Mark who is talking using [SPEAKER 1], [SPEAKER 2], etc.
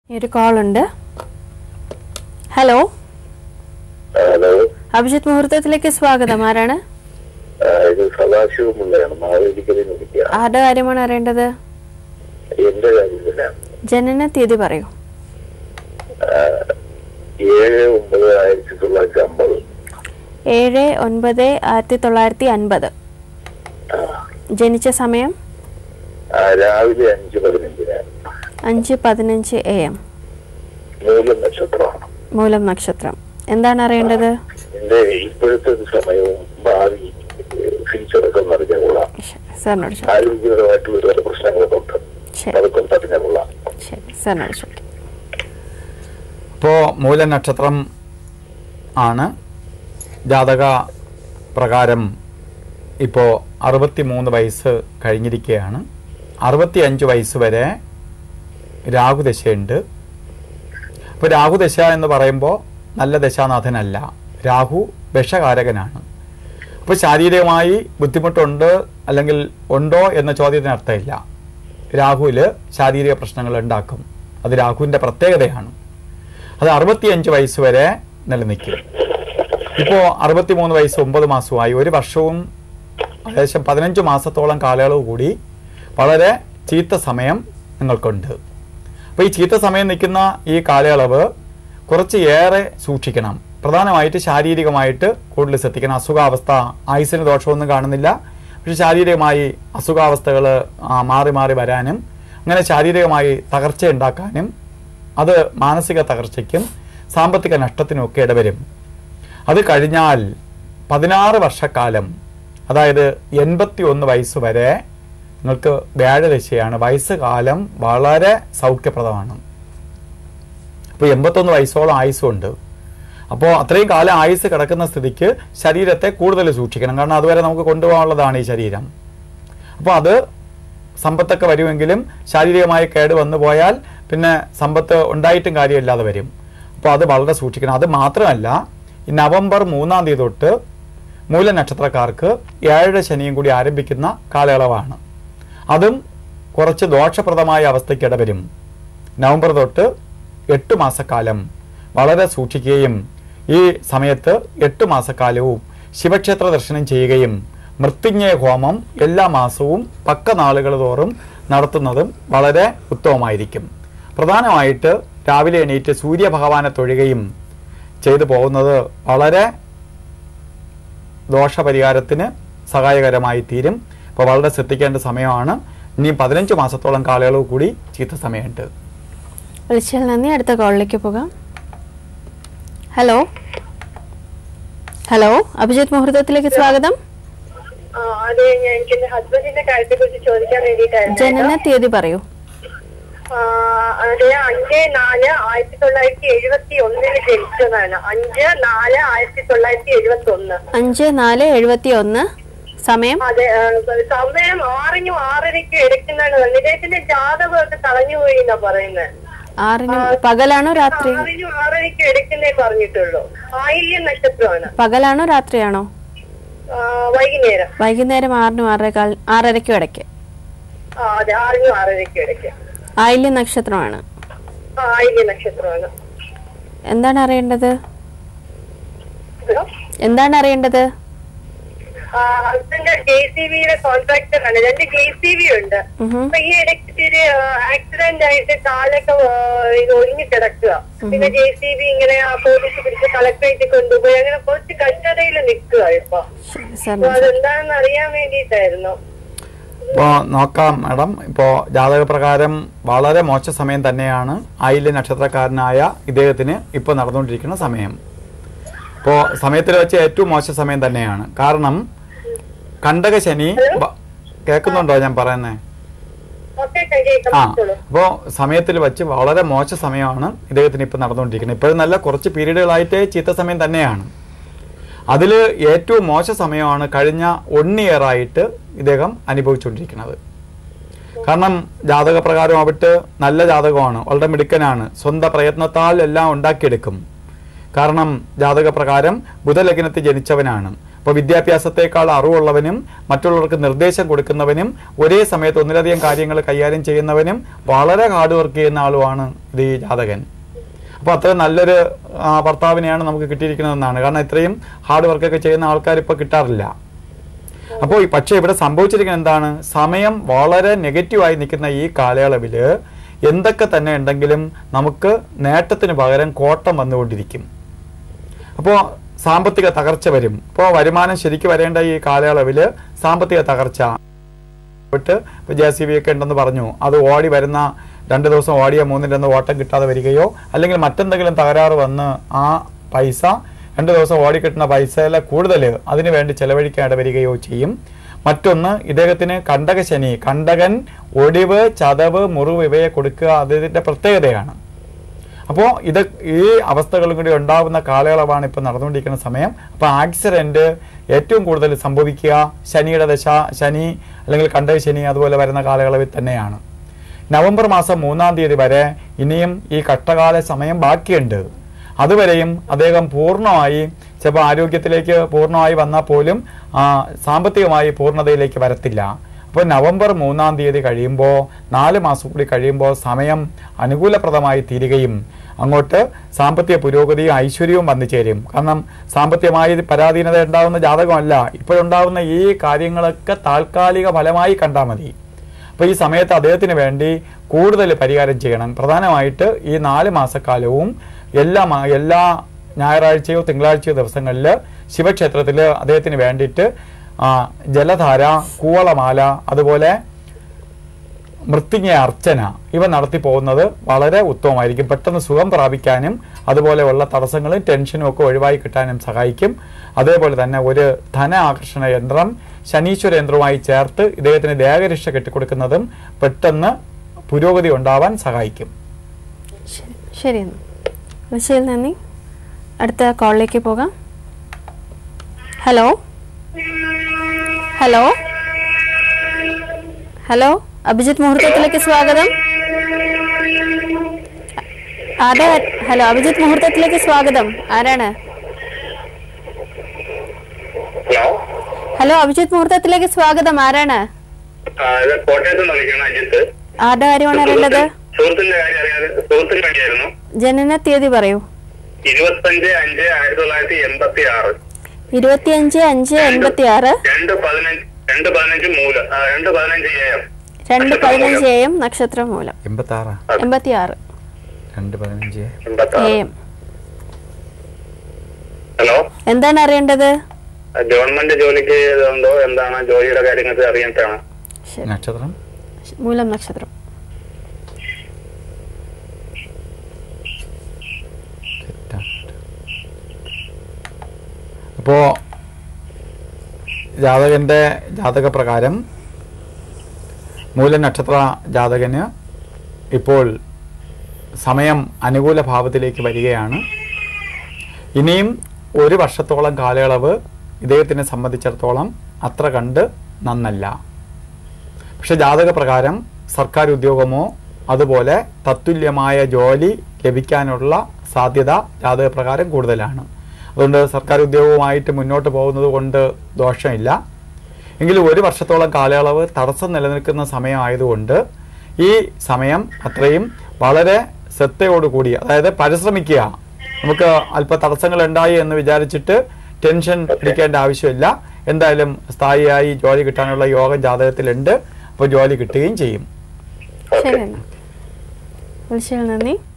[SPEAKER 1] ഒരു കോൾ ഉണ്ട് hello
[SPEAKER 2] hello
[SPEAKER 1] Abhijith മുഹൂർത്തത്തിലേക്ക് സ്വാഗതം ആരാണ്
[SPEAKER 2] ആ, ഇത് സദാശിവമുള്ളയാണ് മാവേലിക്കലിൽ നിന്ന് വിളിക്കുക
[SPEAKER 1] ആരുടെ കാര്യമാണ് അറിയേണ്ടത്
[SPEAKER 2] എന്റെ കാര്യത്തില
[SPEAKER 1] ജനന തീയതി പറയൂ
[SPEAKER 2] ഏഴ് ഒമ്പത് ആയിരത്തി തൊള്ളായിരത്തി അമ്പത്
[SPEAKER 1] ഏഴ് ഒൻപത് ആയിരത്തി തൊള്ളായിരത്തി അൻപത് ജനിച്ച സമയം
[SPEAKER 2] ആ, രാവിലെ അഞ്ച് പതിനഞ്ചിന്
[SPEAKER 1] അഞ്ച് പതിനഞ്ച് എ എം
[SPEAKER 2] മൂലം നക്ഷത്രമാണ്
[SPEAKER 1] മൂലം നക്ഷത്രം എന്താണ് അറിയേണ്ടത്
[SPEAKER 2] എന്റെ ഇപ്പോഴത്തെ ഒരു സമയവും ഭാവി ഫ്യൂച്ചറൊക്കെ ഒന്ന് അറിഞ്ഞാൽ കൊള്ളാം
[SPEAKER 1] ശരി, സാറിനോട് ചോദിക്കാം
[SPEAKER 2] ആരോഗ്യപരമായിട്ട് ഒരുപാട് പ്രശ്നങ്ങളൊക്കെ ഉണ്ട്
[SPEAKER 1] ശരി
[SPEAKER 2] അതൊക്കെ ഒന്ന് അറിഞ്ഞാൽ കൊള്ളാം
[SPEAKER 1] ശരി സാറിനോട് ചോദിക്കാം
[SPEAKER 3] ഇപ്പോൾ മൂലനക്ഷത്രം ആണ് ജാതക പ്രകാരം ഇപ്പോൾ അറുപത്തി മൂന്ന് വയസ്സ് കഴിഞ്ഞിരിക്കുകയാണ് അറുപത്തി അഞ്ച് വയസ്സ് വരെ രാഹുദശയുണ്ട് അപ്പോൾ രാഹുദശ എന്ന് പറയുമ്പോൾ നല്ല ദശാനാഥനല്ല രാഹു വിഷകാരകനാണ് അപ്പോൾ ശാരീരികമായി ബുദ്ധിമുട്ടുണ്ട് അല്ലെങ്കിൽ ഉണ്ടോ എന്ന ചോദ്യത്തിന് അർത്ഥമില്ല രാഹുവിൽ ശാരീരിക പ്രശ്നങ്ങൾ ഉണ്ടാക്കും അത് രാഹുവിൻ്റെ പ്രത്യേകതയാണ് അത് അറുപത്തിയഞ്ച് വയസ്സ് വരെ നിലനിൽക്കും ഇപ്പോൾ അറുപത്തിമൂന്ന് വയസ്സ് ഒമ്പത് മാസമായി ഒരു വർഷവും ഏകദേശം പതിനഞ്ച് മാസത്തോളം കാലയളവ് കൂടി വളരെ ചീത്ത സമയം നിങ്ങൾക്കുണ്ട് അപ്പോൾ ഈ ചീത്ത സമയം നിൽക്കുന്ന ഈ കാലയളവ് കുറച്ച് ഏറെ സൂക്ഷിക്കണം പ്രധാനമായിട്ട് ശാരീരികമായിട്ട് കൂടുതൽ ശ്രദ്ധിക്കണം അസുഖാവസ്ഥ ആയുസിന് ദോഷമൊന്നും കാണുന്നില്ല പക്ഷെ ശാരീരികമായി അസുഖാവസ്ഥകൾ മാറി മാറി വരാനും അങ്ങനെ ശാരീരികമായി തകർച്ച ഉണ്ടാക്കാനും അത് മാനസിക തകർച്ചയ്ക്കും സാമ്പത്തിക നഷ്ടത്തിനും ഒക്കെ ഇടവരും അത് കഴിഞ്ഞാൽ പതിനാറ് വർഷക്കാലം അതായത് എൺപത്തി ഒന്ന് വയസ്സ് വരെ നിങ്ങൾക്ക് വ്യാഴദശയാണ് വയസ്സ് കാലം വളരെ സൗഖ്യപ്രദമാണ് ഇപ്പോൾ എൺപത്തൊന്ന് വയസ്സോളം ആയുസ്സുണ്ട് അപ്പോൾ അത്രയും കാലം ആയുസ് കിടക്കുന്ന സ്ഥിതിക്ക് ശരീരത്തെ കൂടുതൽ സൂക്ഷിക്കണം കാരണം അതുവരെ നമുക്ക് കൊണ്ടുപോകാനുള്ളതാണ് ഈ ശരീരം അപ്പോൾ അത് സമ്പത്തൊക്കെ വരുമെങ്കിലും ശാരീരികമായി കേട് വന്നു പോയാൽ പിന്നെ സമ്പത്ത് ഉണ്ടായിട്ടും കാര്യമില്ലാതെ വരും അപ്പോൾ അത് വളരെ സൂക്ഷിക്കണം അത് മാത്രമല്ല ഈ നവംബർ മൂന്നാം തീയതി തൊട്ട് മൂലനക്ഷത്രക്കാർക്ക് ഏഴര ശനിയും കൂടി ആരംഭിക്കുന്ന കാലയളവാണ് അതും കുറച്ച് ദോഷപ്രദമായ അവസ്ഥയ്ക്ക് ഇടവരും നവംബർ തൊട്ട് എട്ട് മാസക്കാലം വളരെ സൂക്ഷിക്കുകയും ഈ സമയത്ത് എട്ട് മാസക്കാലവും ശിവക്ഷേത്ര ദർശനം ചെയ്യുകയും മൃത്യുഞ്ജയ ഹോമം എല്ലാ മാസവും പക്ക നാളുകൾ തോറും നടത്തുന്നതും വളരെ ഉത്തമമായിരിക്കും പ്രധാനമായിട്ട് രാവിലെ എണീറ്റ് സൂര്യഭഗവാനെ തൊഴുകയും ചെയ്തു പോകുന്നത് വളരെ ദോഷപരിഹാരത്തിന് സഹായകരമായി തീരും അപ്പോൾ വളരെ ശ്രദ്ധിക്കേണ്ട സമയമാണ് ഇനി പതിനഞ്ച് മാസത്തോളം കാലയളവ് കൂടി ചീത്ത സമയമുണ്ട്
[SPEAKER 1] വിളിച്ചാൽ നന്ദി അടുത്ത കോളിലേക്ക് പോകാം ഹലോ ഹലോ അഭിജിത്ത് മുഹൂർത്തത്തിലേക്ക് സ്വാഗതം
[SPEAKER 4] ആ, അതെ ഞാൻ എനിക്ക് എന്റെ ഹസ്ബൻഡിന്റെ കാര്യത്തെ കുറിച്ച് ചോദിക്കാൻ വേണ്ടിയിട്ടായിരുന്നു
[SPEAKER 1] ജനന തീയതി പറയൂ
[SPEAKER 4] ആ, അതെ അഞ്ച് നാല് ആയിരത്തി തൊള്ളായിരത്തി എഴുപത്തി ഒന്നിന് ജനിച്ചതാണ് അഞ്ച് നാല് ആയിരത്തി തൊള്ളായിരത്തി എഴുപത്തി ഒന്ന്
[SPEAKER 1] അഞ്ച് നാല് എഴുപത്തി ഒന്ന് സമയം
[SPEAKER 4] അതെ ആ, സമയം ആറിനും ആറരയ്ക്കും എടുക്കുന്നതാണ് പറഞ്ഞത് ഇദ്ദേഹത്തിന്റെ ജാതകമൊക്കെ കളഞ്ഞു പോയി എന്നാ പറയുന്നത്
[SPEAKER 1] ആറിന് പകലാണോ രാത്രി
[SPEAKER 4] ആറിനും ആറരയ്ക്കും എടുക്കുന്നേ പറഞ്ഞിട്ടുള്ളൂ ആയില്യം നക്ഷത്രമാണ്
[SPEAKER 1] പകലാണോ രാത്രിയാണോ
[SPEAKER 4] ആ, വൈകുന്നേരം
[SPEAKER 1] വൈകുന്നേരം ആറിനും ആറേകാൽ ആറരയ്ക്കും ഇടയ്ക്ക്
[SPEAKER 4] ആ അതെ ആറിനും ആറരയ്ക്കും ഇടയ്ക്ക്
[SPEAKER 1] ആയില്യ നക്ഷത്രമാണ്
[SPEAKER 4] ആ, ആയില്യം നക്ഷത്രമാണ്
[SPEAKER 1] എന്താണ് അറിയേണ്ടത്
[SPEAKER 4] ഹലോ
[SPEAKER 1] എന്താണ് അറിയേണ്ടത്
[SPEAKER 4] ഹസ്ബൻഡ് ജെ സി ബിയുടെ കോൺട്രാക്ടർ ആണ് രണ്ട് ജെ സി ബി ഉണ്ട്
[SPEAKER 1] ഉഹും.
[SPEAKER 4] അപ്പൊ ഈ ഇടയ്ക്ക് ഇത്തിരി ആക്സിഡന്റ് ആയിട്ട് കാലൊക്കെ ആ, ഇത് ഒഴിഞ്ഞു കിടക്കുക പിന്നെ ജെ സി ബി ഇങ്ങനെ ആ പോലീസ് പിടിച്ച് കളക്ടറേറ്റ് കൊണ്ടുപോയി അങ്ങനെ കുറച്ച് കഷ്ടതയിൽ നിൽക്കുക ഇപ്പൊ
[SPEAKER 1] ശരി
[SPEAKER 4] അപ്പൊ
[SPEAKER 1] സാറിന്
[SPEAKER 4] അതെന്താണെന്ന് അറിയാൻ വേണ്ടിയിട്ടായിരുന്നു
[SPEAKER 3] ഇപ്പോൾ നോക്കാം മാഡം ഇപ്പോൾ ജാതകപ്രകാരം വളരെ മോശ സമയം തന്നെയാണ് ആയില്യ നക്ഷത്രക്കാരനായ ഇദ്ദേഹത്തിന് ഇപ്പോൾ നടന്നുകൊണ്ടിരിക്കുന്ന സമയം ഇപ്പോൾ സമയത്തിൽ വെച്ച് ഏറ്റവും മോശ സമയം തന്നെയാണ് കാരണം കണ്ടക ശനി ബ- കേൾക്കുന്നുണ്ടോ ഞാൻ പറയുന്നത്
[SPEAKER 4] ഒക്കെ കേൾക്കാം
[SPEAKER 3] ആ
[SPEAKER 4] പറഞ്ഞോളൂ.
[SPEAKER 3] അപ്പോൾ സമയത്തിൽ വെച്ച് വളരെ മോശ സമയമാണ് ഇദ്ദേഹത്തിന് ഇപ്പോൾ നടന്നുകൊണ്ടിരിക്കുന്നത് ഇപ്പോഴും നല്ല കുറച്ച് പീരീഡുകളായിട്ട് ചീത്ത സമയം തന്നെയാണ് അതിൽ ഏറ്റവും മോശ സമയമാണ് കഴിഞ്ഞ വൺ ഇയറായിട്ട് ഇദ്ദേഹം അനുഭവിച്ചുകൊണ്ടിരിക്കുന്നത് കാരണം ജാതകപ്രകാരം ആവട്ടെ നല്ല ജാതകമാണ് വളരെ മിടുക്കനാണ് സ്വന്തം പ്രയത്നത്താൽ എല്ലാം ഉണ്ടാക്കിയെടുക്കും കാരണം ജാതകപ്രകാരം ബുധലഗ്നത്തിൽ ജനിച്ചവനാണ് അപ്പോൾ വിദ്യാഭ്യാസത്തെക്കാൾ അറിവുള്ളവനും മറ്റുള്ളവർക്ക് നിർദ്ദേശം കൊടുക്കുന്നവനും ഒരേ സമയത്ത് ഒന്നിലധികം കാര്യങ്ങൾ കൈകാര്യം ചെയ്യുന്നവനും വളരെ ഹാർഡ് വർക്ക് ചെയ്യുന്ന ആളുമാണ് ഇത് ഈ ജാതകൻ അപ്പോൾ അത്രയും നല്ലൊരു ആ, ഭർത്താവിനെയാണ് നമുക്ക് കിട്ടിയിരിക്കുന്നതെന്നാണ് കാരണം ഇത്രയും ഹാർഡ് വർക്കൊക്കെ ചെയ്യുന്ന ആൾക്കാർ ഇപ്പോൾ കിട്ടാറില്ല അപ്പോൾ ഈ പക്ഷേ ഇവിടെ സംഭവിച്ചിരിക്കുന്നത് എന്താണ് സമയം വളരെ നെഗറ്റീവായി നിൽക്കുന്ന ഈ കാലയളവിൽ എന്തൊക്കെ തന്നെ ഉണ്ടെങ്കിലും നമുക്ക് നേട്ടത്തിന് പകരം കോട്ടം വന്നുകൊണ്ടിരിക്കും അപ്പോൾ സാമ്പത്തിക തകർച്ച വരും ഇപ്പോൾ വരുമാനം ശരിക്കും വരേണ്ട ഈ കാലയളവിൽ സാമ്പത്തിക തകർച്ച വിട്ട് ഇപ്പോൾ ജെ സി ബി ഒക്കെ ഉണ്ടെന്ന് പറഞ്ഞു അത് ഓടി വരുന്ന രണ്ട് ദിവസം ഓടിയ മൂന്നിൻ്റെ ഒന്ന് ഓട്ടം കിട്ടാതെ വരികയോ അല്ലെങ്കിൽ മറ്റെന്തെങ്കിലും തകരാറ് വന്ന് ആ പൈസ രണ്ട് ദിവസം ഓടി കിട്ടുന്ന പൈസയിലെ കൂടുതൽ അതിനു വേണ്ടി ചെലവഴിക്കാതെ വരികയോ ചെയ്യും മറ്റൊന്ന് ഇദ്ദേഹത്തിന് കണ്ടകശനി കണ്ടകൻ ഒടിവ് ചതവ് മുറിവ് ഇവയെ കൊടുക്കുക അതിൻ്റെ പ്രത്യേകതയാണ് അപ്പോൾ ഇത് ഈ അവസ്ഥകളും കൂടി ഉണ്ടാകുന്ന കാലയളവാണ് ഇപ്പോൾ നടന്നുകൊണ്ടിരിക്കുന്ന സമയം അപ്പോൾ ആക്സിഡന്റ് ഏറ്റവും കൂടുതൽ സംഭവിക്കുക ശനിയുടെ ദശ ശനി അല്ലെങ്കിൽ കണ്ടക ശനി അതുപോലെ വരുന്ന കാലയളവിൽ തന്നെയാണ് നവംബർ മാസം മൂന്നാം തീയതി വരെ ഇനിയും ഈ കഷ്ടകാല സമയം ബാക്കിയുണ്ട് അതുവരെയും അദ്ദേഹം പൂർണ്ണമായി ചിലപ്പോൾ ആരോഗ്യത്തിലേക്ക് പൂർണ്ണമായി വന്നാൽ പോലും ആ, സാമ്പത്തികമായി പൂർണ്ണതയിലേക്ക് വരത്തില്ല അപ്പോൾ നവംബർ മൂന്നാം തീയതി കഴിയുമ്പോൾ നാല് മാസം കൂടി കഴിയുമ്പോൾ സമയം അനുകൂലപ്രദമായി തീരുകയും അങ്ങോട്ട് സാമ്പത്തിക പുരോഗതിയും ഐശ്വര്യവും വന്നു ചേരും കാരണം സാമ്പത്തികമായി പരാധീനത ഉണ്ടാകുന്ന ജാതകമല്ല ഇപ്പോഴുണ്ടാകുന്ന ഈ കാര്യങ്ങളൊക്കെ താൽക്കാലിക ഫലമായി കണ്ടാൽ മതി അപ്പോൾ ഈ സമയത്ത് അദ്ദേഹത്തിന് വേണ്ടി കൂടുതൽ പരിഹാരം ചെയ്യണം പ്രധാനമായിട്ട് ഈ നാല് മാസക്കാലവും എല്ലാ മാ- എല്ലാ ഞായറാഴ്ചയോ തിങ്കളാഴ്ചയോ ദിവസങ്ങളിൽ ശിവക്ഷേത്രത്തിൽ അദ്ദേഹത്തിന് വേണ്ടിയിട്ട് ആ, ജലധാര കൂവളമാല അതുപോലെ മൃത്തിങ്ങ അർച്ചന ഇവ നടത്തി പോകുന്നത് വളരെ ഉത്തമമായിരിക്കും പെട്ടെന്ന് സുഖം പ്രാപിക്കാനും അതുപോലെയുള്ള തടസ്സങ്ങളും ടെൻഷനും ഒക്കെ ഒഴിവായി കിട്ടാനും സഹായിക്കും അതേപോലെ തന്നെ ഒരു ധന ആകർഷണ യന്ത്രം ശനീശ്വര യന്ത്രവുമായി ചേർത്ത് ഇദ്ദേഹത്തിന് ദേഹരക്ഷ കെട്ടിക്കൊടുക്കുന്നതും പെട്ടെന്ന് പുരോഗതി ഉണ്ടാവാൻ സഹായിക്കും
[SPEAKER 1] ശരി ശരി എന്നാ വിളിച്ചതിൽ നന്ദി അടുത്ത കോളിലേക്ക് പോകാം ഹലോ ഹലോ ഹലോ അഭിജിത്ത് മുഹൂർത്തത്തിലേക്ക് സ്വാഗതം ആരാ ഹലോ അഭിജിത്ത് മുഹൂർത്തത്തിലേക്ക് സ്വാഗതം ആരാണ്
[SPEAKER 2] ഹലോ
[SPEAKER 1] ഹലോ അഭിജിത്ത് മുഹൂർത്തത്തിലേക്ക് സ്വാഗതം ആരാണ്
[SPEAKER 2] ആ, ഇത് കോട്ടയത്ത് നിന്ന് വിളിക്കണം അജിത്ത്
[SPEAKER 1] ആരുടെ കാര്യമാണ് അറിയേണ്ടത്
[SPEAKER 2] സുഹൃത്തിന്റെ കാര്യം അറിയാതെ സുഹൃത്തിന് വേണ്ടിയായിരുന്നു
[SPEAKER 1] ജനന തീയതി പറയൂ
[SPEAKER 2] ഇരുപത്തഞ്ച് അഞ്ച് ആയിരത്തി തൊള്ളായിരത്തി എൺപത്തി ആറ്
[SPEAKER 1] ഇരുപത്തിയഞ്ച് അഞ്ച് എൺപത്തി ആറ്
[SPEAKER 2] രണ്ട് പതിനഞ്ച് രണ്ട് പതിനഞ്ച് മൂല ആ, രണ്ട് പതിനഞ്ച് എ എം
[SPEAKER 1] രണ്ട് പതിനഞ്ച് എ എം നക്ഷത്രം മൂലം
[SPEAKER 3] എൺപത്തി ആറ്
[SPEAKER 1] എൺപത്തി ആറ്
[SPEAKER 3] രണ്ട് പതിനഞ്ച്
[SPEAKER 2] എൺപത്തി
[SPEAKER 1] എ
[SPEAKER 2] ആറ്
[SPEAKER 1] എം
[SPEAKER 2] ഹലോ
[SPEAKER 1] എന്താണ് അറിയേണ്ടത്
[SPEAKER 2] ഗവൺമെന്റ് ജോലിക്ക് ഉണ്ടോ എന്താണ് ജോലിയുടെ കാര്യങ്ങൾക്ക് അറിയാനാണ്
[SPEAKER 1] ശരി
[SPEAKER 3] നക്ഷത്രം
[SPEAKER 1] മൂലം നക്ഷത്രം
[SPEAKER 3] അപ്പോൾ ജാതകന്റെ ജാതകപ്രകാരം മൂലനക്ഷത്ര ജാതകന് ഇപ്പോൾ സമയം അനുകൂല ഭാവത്തിലേക്ക് വരികയാണ് ഇനിയും ഒരു വർഷത്തോളം കാലയളവ് ഇദ്ദേഹത്തിനെ സംബന്ധിച്ചിടത്തോളം അത്ര കണ്ട് നന്നല്ല പക്ഷെ ജാതകപ്രകാരം സർക്കാർ ഉദ്യോഗമോ അതുപോലെ തത്തുല്യമായ ജോലി ലഭിക്കാനുള്ള സാധ്യത ജാതകപ്രകാരം കൂടുതലാണ് അതുകൊണ്ട് സർക്കാർ ഉദ്യോഗവുമായിട്ട് മുന്നോട്ട് പോകുന്നത് കൊണ്ട് ദോഷമില്ല എങ്കിലും ഒരു വർഷത്തോളം കാലയളവ് തടസ്സം നിലനിൽക്കുന്ന സമയമായതുകൊണ്ട് ഈ സമയം അത്രയും വളരെ ശ്രദ്ധയോടുകൂടി അതായത് പരിശ്രമിക്കുക നമുക്ക് അല്പ തടസ്സങ്ങൾ ഉണ്ടായി എന്ന് വിചാരിച്ചിട്ട് ടെൻഷൻ പിടിക്കേണ്ട ആവശ്യമില്ല എന്തായാലും സ്ഥായിയായി ജോലി കിട്ടാനുള്ള യോഗം ജാതകത്തിലുണ്ട് അപ്പോൾ ജോലി കിട്ടുകയും ചെയ്യും
[SPEAKER 1] ശരി എന്നാ വിളിച്ചതിൽ നന്ദി